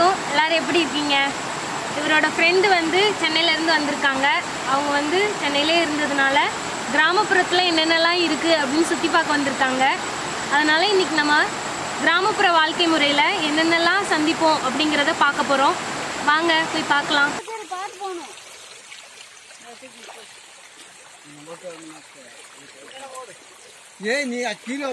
வணக்கம் எல்லாரும் எப்படி இருக்கீங்க இவரோட ஃப்ரெண்டு வந்து சென்னையிலேருந்து வந்திருக்காங்க அவங்க வந்து சென்னையிலே இருந்ததுனால கிராமப்புறத்தில் என்னென்னலாம் இருக்குது அப்படின்னு சுற்றி பார்க்க வந்திருக்காங்க அதனால் இன்றைக்கி நம்ம கிராமப்புற வாழ்க்கை முறையில் என்னென்னலாம் சந்திப்போம் அப்படிங்கிறத பார்க்க போகிறோம் வாங்க போய் பார்க்கலாம் ஏ நீ கீழே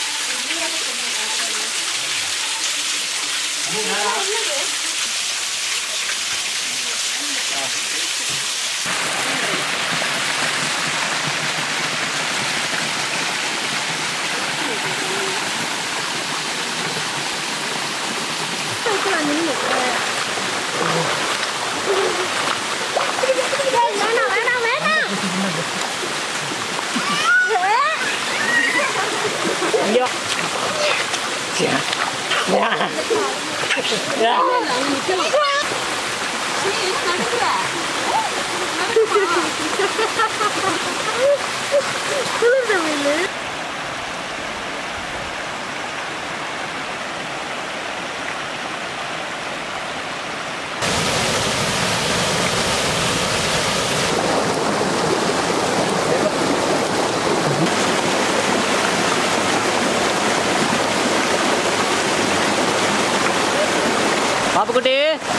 பாப்புக்குட்டி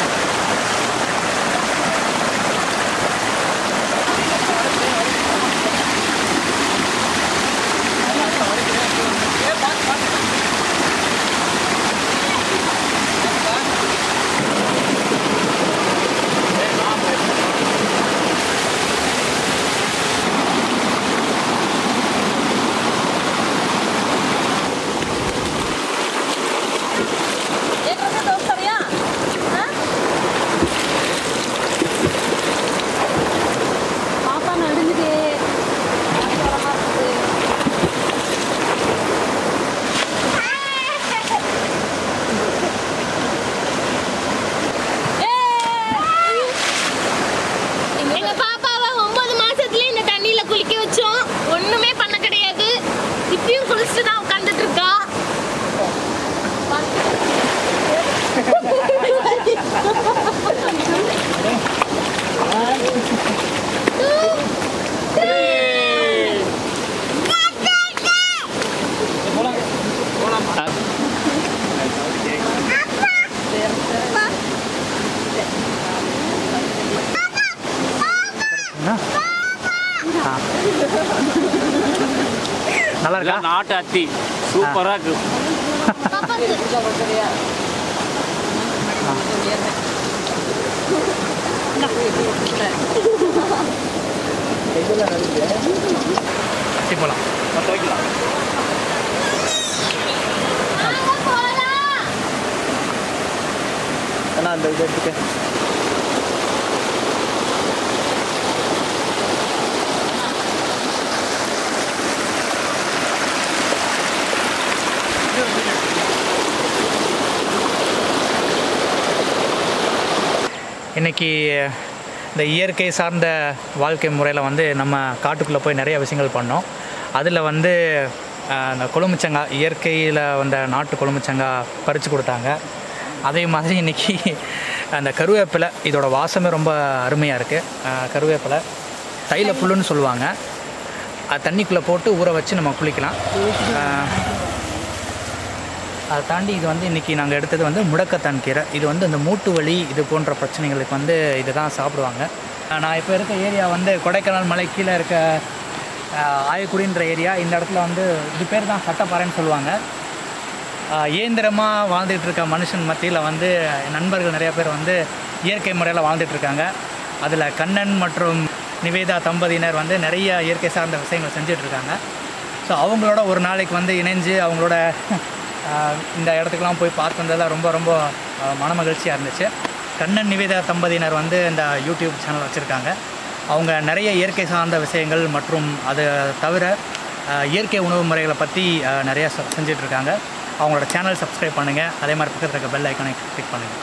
பாப்பா நடுங்குது எங்க பாப்பாவை ஒன்பது மாசத்துல இந்த தண்ணியில குளிக்க வச்சோம் ஒண்ணுமே பண்ண கிடையாது இப்பயும் குளிச்சுட்டு தான் உட்காந்துட்டு இருக்கா நல்லா இருக்கா நாட்டு அத்தி சூப்பரா இருக்கு சரி போகலாம் அண்ணா அந்த இது எடுத்துக்க இன்னைக்கு இந்த இயற்கை சார்ந்த வாழ்க்கை முறையில் வந்து நம்ம காட்டுக்குள்ளே போய் நிறைய விஷயங்கள் பண்ணோம் அதில் வந்து அஹ், அந்த கொழுமிச்சங்காய் இயற்கையில் வந்த நாட்டு கொழுமிச்சங்காய் பறித்து கொடுத்தாங்க அதே மாதிரி இன்றைக்கி அந்த கருவேப்பிலை இதோட வாசமே ரொம்ப அருமையாக இருக்குது கருவேப்பிலை தைல புல்லுன்னு சொல்லுவாங்க அது தண்ணிக்குள்ளே போட்டு ஊற வச்சு நம்ம குளிக்கலாம் அஹ், அதை தாண்டி இது வந்து இன்றைக்கி நாங்கள் எடுத்தது வந்து முடக்கத்தான் கீரை இது வந்து இந்த மூட்டு வலி இது போன்ற பிரச்சனைகளுக்கு வந்து இதை தான் சாப்பிடுவாங்க அஹ் நான் இப்போ இருக்க ஏரியா வந்து கொடைக்கானல் மலை கீழே இருக்க அஹ், ஆயக்குடின்ற ஏரியா இந்த இடத்துல வந்து இது பேர் தான் சட்டப்பாறைன்னு சொல்லுவாங்க இயந்திரமாக வாழ்ந்துட்டு இருக்க மனுஷன் மத்தியில் வந்து நண்பர்கள் நிறைய பேர் வந்து இயற்கை முறையில் வாழ்ந்துட்டு இருக்காங்க அதில் கண்ணன் மற்றும் நிவேதா தம்பதியினர் வந்து நிறைய இயற்கை சார்ந்த விஷயங்கள் செஞ்சுட்டு இருக்காங்க ஸோ அவங்களோட ஒரு நாளைக்கு வந்து இணைஞ்சு அவங்களோட ஆஹ், இந்த இடத்துக்குலாம் போய் பார்த்து வந்ததில் ரொம்ப ரொம்ப ஆஹ், மன மகிழ்ச்சியாக இருந்துச்சு கண்ணன் நிவேதா தம்பதியினர் வந்து இந்த யூடியூப் சேனல் வச்சுருக்காங்க அவங்க நிறைய இயற்கை சார்ந்த விஷயங்கள் மற்றும் அதை தவிர ஆஹ், இயற்கை உணவு முறைகளை பற்றி ஆஹ், நிறைய செ- செஞ்சுட்டு இருக்காங்க அவங்களோட சேனல் சப்ஸ்கிரைப் பண்ணுங்கள் அதே மாதிரி பக்கத்தில் இருக்க பெல் ஐக்கானை கிளிக் பண்ணுங்கள்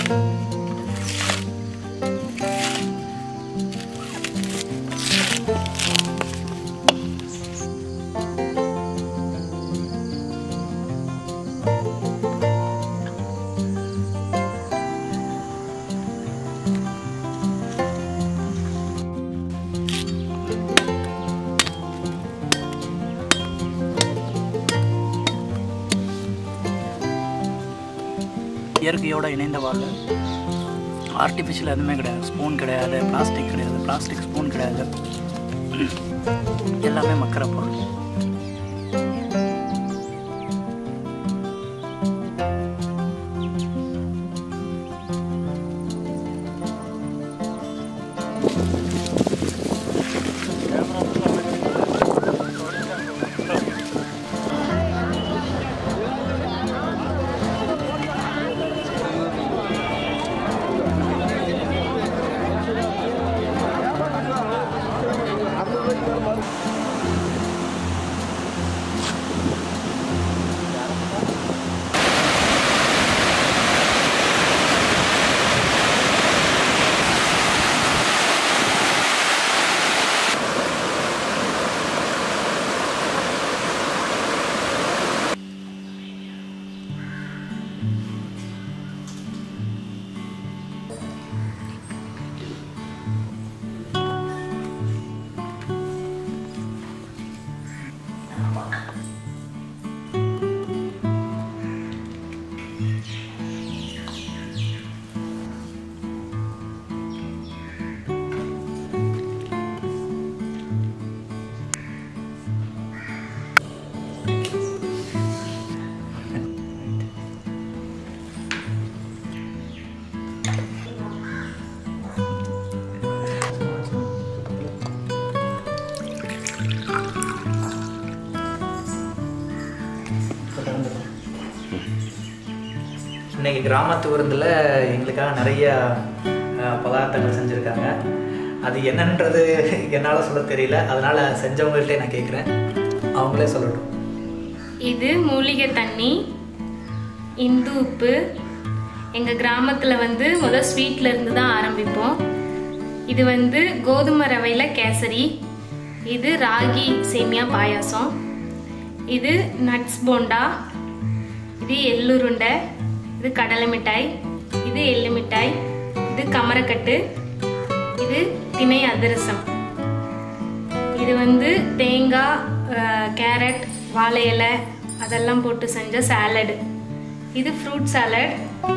இயற்கையோடு இணைந்த வாழ்வு ஆர்டிஃபிஷியல் எதுவுமே கிடையாது ஸ்பூன் கிடையாது பிளாஸ்டிக் கிடையாது பிளாஸ்டிக் ஸ்பூன் கிடையாது எல்லாமே மக்கிற பொருள் இன்னைக்கு கிராமத்து விருந்தில் எங்களுக்காக நிறைய அஹ், பதார்த்தங்கள் செஞ்சுருக்காங்க அது என்னன்றது என்னால் சொல்ல தெரியல அதனால் செஞ்சவங்கள்ட்டே நான் கேட்குறேன் அவங்களே சொல்லட்டும் இது மூலிகை தண்ணி இந்து உப்பு எங்கள் கிராமத்தில் வந்து முதல் ஸ்வீட்ல இருந்து தான் ஆரம்பிப்போம் இது வந்து கோதுமை ரவையில் கேசரி இது ராகி சேமியா பாயாசம் இது நட்ஸ் போண்டா இது எள்ளுருண்டை இது கடலை மிட்டாய் இது எள்ளு மிட்டாய் இது கமரக்கட்டு இது திணை அதிரசம் இது வந்து தேங்காய் அஹ், கேரட் வாழை இலை அதெல்லாம் போட்டு செஞ்ச சாலடு இது ஃப்ரூட் சாலட்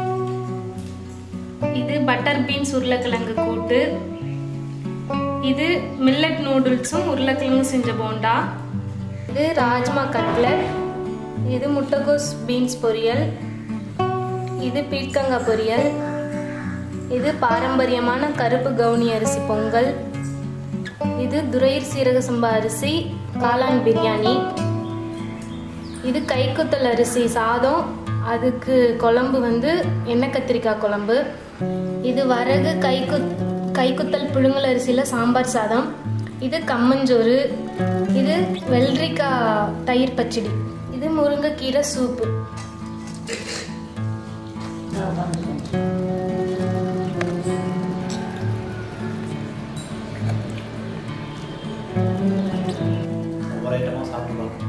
இது பட்டர் பீன்ஸ் உருளைக்கிழங்கு கூட்டு இது மில்லட் நூடுல்ஸும் உருளைக்கிழங்கும் செஞ்ச போண்டா இது ராஜ்மா கட்லட் இது முட்டைகோஸ் பீன்ஸ் பொரியல் இது பீர்க்கங்காய் பொரியல் இது பாரம்பரியமான கருப்பு கவுனி அரிசி பொங்கல் இது துரையர் சீரக சம்பா அரிசி காளான் பிரியாணி இது கைக்குத்தல் அரிசி சாதம் அதுக்கு குழம்பு வந்து எண்ணெய் கத்திரிக்காய் குழம்பு இது வரகு கைக்கு கைக்குத்தல் புழுங்கல் அரிசியில் சாம்பார் சாதம் இது கம்மஞ்சோறு இது வெள்ளரிக்காய் தயிர் பச்சடி இது முருங்கைக்கீரை சூப்பு ஒவ்வொரு ஐட்டமாக சாப்பிட்டு பார்க்கணும்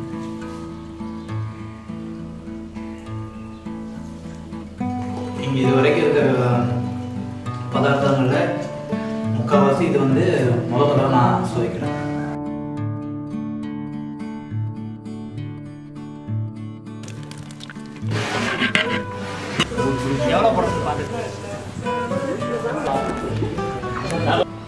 இங்கே இது வரைக்கும் இருக்கிற பதார்த்தங்களில் முக்கால்வாசி இது வந்து முத தடவை நான் சுவைக்கிறேன் எவ்வளோ படத்துக்கு பார்த்துட்டு